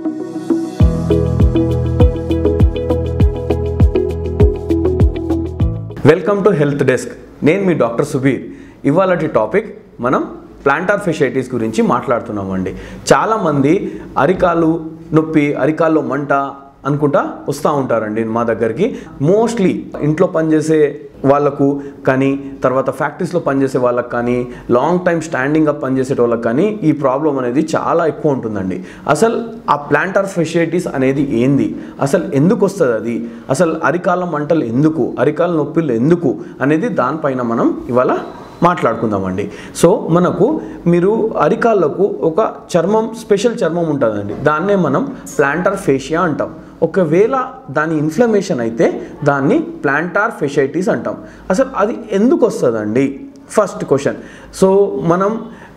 welcome to health desk నేను మీ doctor Subir ఇవాళటి టాపిక్ మనం ప్లాంటార్ ఫెషైటిస్ గురించి మాట్లాడుతున్నామండి చాలామంది అరికాలు నొప్పి అరికాల్లో మంట అనుకుంటా వస్తూ ఉంటారండి మా దగ్గరికి మోస్ట్లీ ఇంట్లో పనిచేసే వాళ్ళకు కానీ తర్వాత ఫ్యాక్టరీస్లో పనిచేసే వాళ్ళకి కానీ లాంగ్ టైం స్టాండింగ్ అప్ పనిచేసే వాళ్ళకి కానీ ఈ ప్రాబ్లం అనేది చాలా ఎక్కువ ఉంటుందండి అసలు ఆ ప్లాంటార్ ఫెసిలిటీస్ అనేది ఏంది అసలు ఎందుకు వస్తుంది అది అసలు అరికాల మంటలు ఎందుకు అరికాల నొప్పులు ఎందుకు అనేది దానిపైన మనం ఇవాళ మాట్లాడుకుందామండి సో మనకు మీరు అరికాళ్ళకు ఒక చర్మం స్పెషల్ చర్మం ఉంటుందండి దాన్నే మనం ప్లాంటార్ ఫేషియా అంటాం ఒకవేళ దాని ఇన్ఫ్లమేషన్ అయితే దాన్ని ప్లాంటార్ ఫెషైటిస్ అంటాం అసలు అది ఎందుకు వస్తుందండి ఫస్ట్ క్వశ్చన్ సో మనం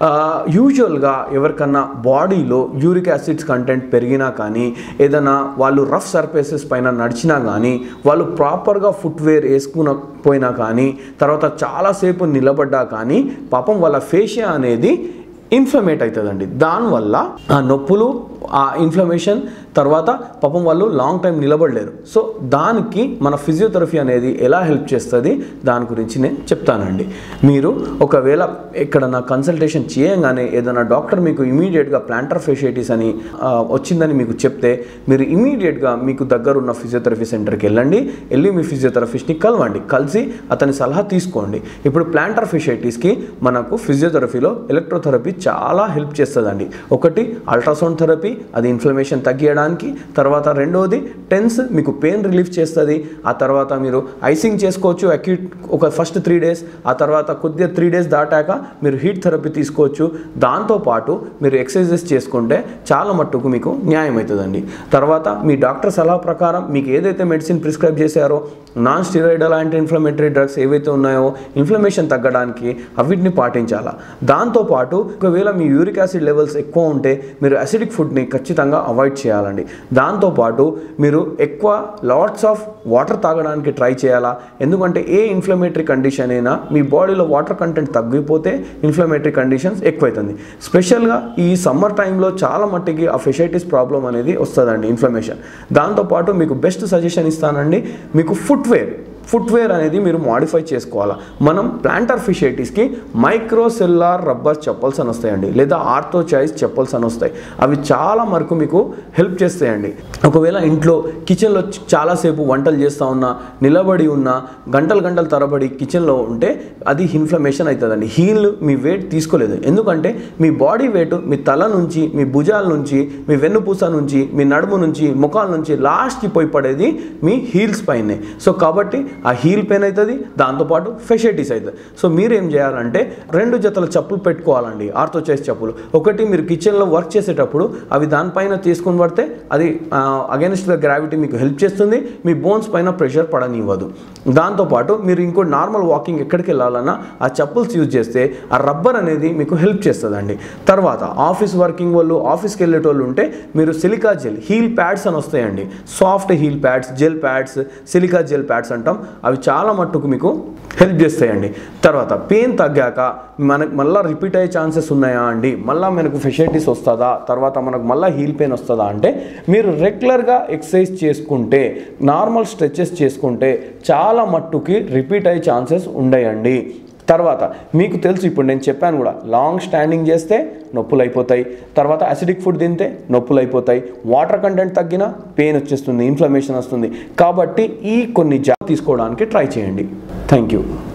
యూజువల్గా ఎవరికన్నా బాడీలో యూరిక్ యాసిడ్స్ కంటెంట్ పెరిగినా కానీ ఏదైనా వాళ్ళు రఫ్ సర్ఫేసెస్ పైన నడిచినా కానీ వాళ్ళు ప్రాపర్గా ఫుట్వేర్ వేసుకున్న పోయినా కానీ తర్వాత చాలాసేపు నిలబడ్డా కానీ పాపం వాళ్ళ ఫేషియా అనేది ఇన్ఫ్లమేట్ అవుతుందండి దానివల్ల ఆ నొప్పులు ఆ ఇన్ఫ్లమేషన్ తర్వాత పాపం వాళ్ళు లాంగ్ టైం నిలబడలేరు సో దానికి మన ఫిజియోథెరపీ అనేది ఎలా హెల్ప్ చేస్తుంది దాని గురించి నేను చెప్తానండి మీరు ఒకవేళ ఎక్కడన్నా కన్సల్టేషన్ చేయంగానే ఏదైనా డాక్టర్ మీకు ఇమీడియట్గా ప్లాంటర్ ఫెసిలిటీస్ అని ఆ, వచ్చిందని మీకు చెప్తే మీరు ఇమీడియట్గా మీకు దగ్గర ఉన్న ఫిజియోథెరపీ సెంటర్కి వెళ్ళండి వెళ్ళి మీ ఫిజియోథెరపిస్ట్ని కలవండి కలిసి అతని సలహా తీసుకోండి ఇప్పుడు ప్లాంటర్ ఫెసిలిటీస్కి మనకు ఫిజియోథెరపీలో ఎలక్ట్రోథెరపీ చాలా హెల్ప్ చేస్తుందండి ఒకటి అల్ట్రాసౌండ్ థెరపీ అది ఇన్ఫ్లమేషన్ తగ్గియడానికి తర్వాత రెండవది టెన్స్ మీకు పెయిన్ రిలీఫ్ చేస్తుంది ఆ తర్వాత మీరు ఐసింగ్ చేసుకోవచ్చు అక్యూట్ ఒక ఫస్ట్ త్రీ డేస్ ఆ తర్వాత కొద్దిగా త్రీ డేస్ దాటాక మీరు హీట్ థెరపీ తీసుకోవచ్చు దాంతోపాటు మీరు ఎక్సర్సైజెస్ చేసుకుంటే చాలా మట్టుకు మీకు న్యాయం అవుతుందండి తర్వాత మీ డాక్టర్ సలహా ప్రకారం మీకు ఏదైతే మెడిసిన్ ప్రిస్క్రైబ్ చేశారో non steroidal anti inflammatory drugs ఏవైతే ఉన్నాయో ఇన్ఫ్లమేషన్ తగ్గడానికి అవిటిని పాటించాలా దాంతోపాటు ఒకవేళ మీ యూరిక్ యాసిడ్ లెవెల్స్ ఎక్కువ ఉంటే మీరు అసిడిక్ ఫుడ్ని ఖచ్చితంగా అవాయిడ్ చేయాలండి దాంతోపాటు మీరు ఎక్కువ లాట్స్ ఆఫ్ వాటర్ తాగడానికి ట్రై చేయాలా ఎందుకంటే ఏ ఇన్ఫ్లమేటరీ కండిషన్ అయినా మీ బాడీలో వాటర్ కంటెంట్ తగ్గిపోతే ఇన్ఫ్లమేటరీ కండిషన్స్ ఎక్కువైతుంది స్పెషల్గా ఈ సమ్మర్ టైంలో చాలా మట్టికి ఆ ఫెషైటిస్ ప్రాబ్లం అనేది వస్తుందండి ఇన్ఫ్లమేషన్ దాంతోపాటు మీకు బెస్ట్ సజెషన్ ఇస్తానండి మీకు ఫుట్వేర్ ఫుట్వేర్ అనేది మీరు మాడిఫై చేసుకోవాలా మనం ప్లాంటర్ ఫిషైటీస్కి మైక్రో సెల్లార్ రబ్బర్ చెప్పల్స్ అని వస్తాయండి లేదా ఆర్థో చాయిస్ చెప్పల్స్ అని వస్తాయి అవి చాలా వరకు మీకు హెల్ప్ చేస్తాయండి ఒకవేళ ఇంట్లో కిచెన్లో చాలాసేపు వంటలు చేస్తూ ఉన్నా నిలబడి ఉన్నా గంటలు గంటల తరబడి కిచెన్లో ఉంటే అది ఇన్ఫ్లమేషన్ అవుతుందండి హీల్ మీ వెయిట్ తీసుకోలేదు ఎందుకంటే మీ బాడీ వెయిట్ మీ తల నుంచి మీ భుజాల నుంచి మీ వెన్నుపూస నుంచి మీ నడుము నుంచి ముఖాల నుంచి లాస్ట్కి పోయి పడేది మీ హీల్స్ పైనే సో కాబట్టి ఆ హీల్ పెయిన్ అవుతుంది దాంతోపాటు ఫెషైటిస్ అవుతుంది సో మీరు ఏం చేయాలంటే రెండు జతల చెప్పులు పెట్టుకోవాలండి ఆర్థో చేసి చెప్పులు ఒకటి మీరు కిచెన్లో వర్క్ చేసేటప్పుడు అవి దానిపైన తీసుకుని పడితే అది అగెన్స్ట్ ద గ్రావిటీ మీకు హెల్ప్ చేస్తుంది మీ బోన్స్ పైన ప్రెషర్ పడనివ్వదు దాంతోపాటు మీరు ఇంకో నార్మల్ వాకింగ్ ఎక్కడికి వెళ్ళాలన్నా ఆ చెప్పుల్స్ యూజ్ చేస్తే ఆ రబ్బర్ అనేది మీకు హెల్ప్ చేస్తుందండి తర్వాత ఆఫీస్ వర్కింగ్ వాళ్ళు ఆఫీస్కి వెళ్ళేటోళ్ళు ఉంటే మీరు సిలికా జెల్ హీల్ ప్యాడ్స్ అని వస్తాయండి soft heel pads gel pads silica gel pads అంటాం అవి చాలా మట్టుకు మీకు హెల్ప్ చేస్తాయండి తర్వాత పెయిన్ తగ్గాక మనకు మళ్ళీ రిపీట్ అయ్యే ఛాన్సెస్ ఉన్నాయా అండి మళ్ళీ మనకు ఫెసిలిటీస్ వస్తుందా తర్వాత మనకు మళ్ళీ హీల్ పెయిన్ వస్తుందా అంటే మీరు రెగ్యులర్గా ఎక్సర్సైజ్ చేసుకుంటే నార్మల్ స్ట్రెచెస్ చేసుకుంటే చాలా మట్టుకి రిపీట్ అయ్యే ఛాన్సెస్ ఉండయండి తర్వాత మీకు తెలుసు ఇప్పుడు నేను చెప్పాను కూడా లాంగ్ స్టాండింగ్ చేస్తే నొప్పులు అయిపోతాయి తర్వాత అసిడిక్ ఫుడ్ తింటే నొప్పులు అయిపోతాయి వాటర్ కంటెంట్ తగ్గినా పెయిన్ వచ్చేస్తుంది ఇన్ఫ్లమేషన్ వస్తుంది కాబట్టి ఈ కొన్ని జాగ్రత్త తీసుకోవడానికి ట్రై చేయండి థ్యాంక్ యూ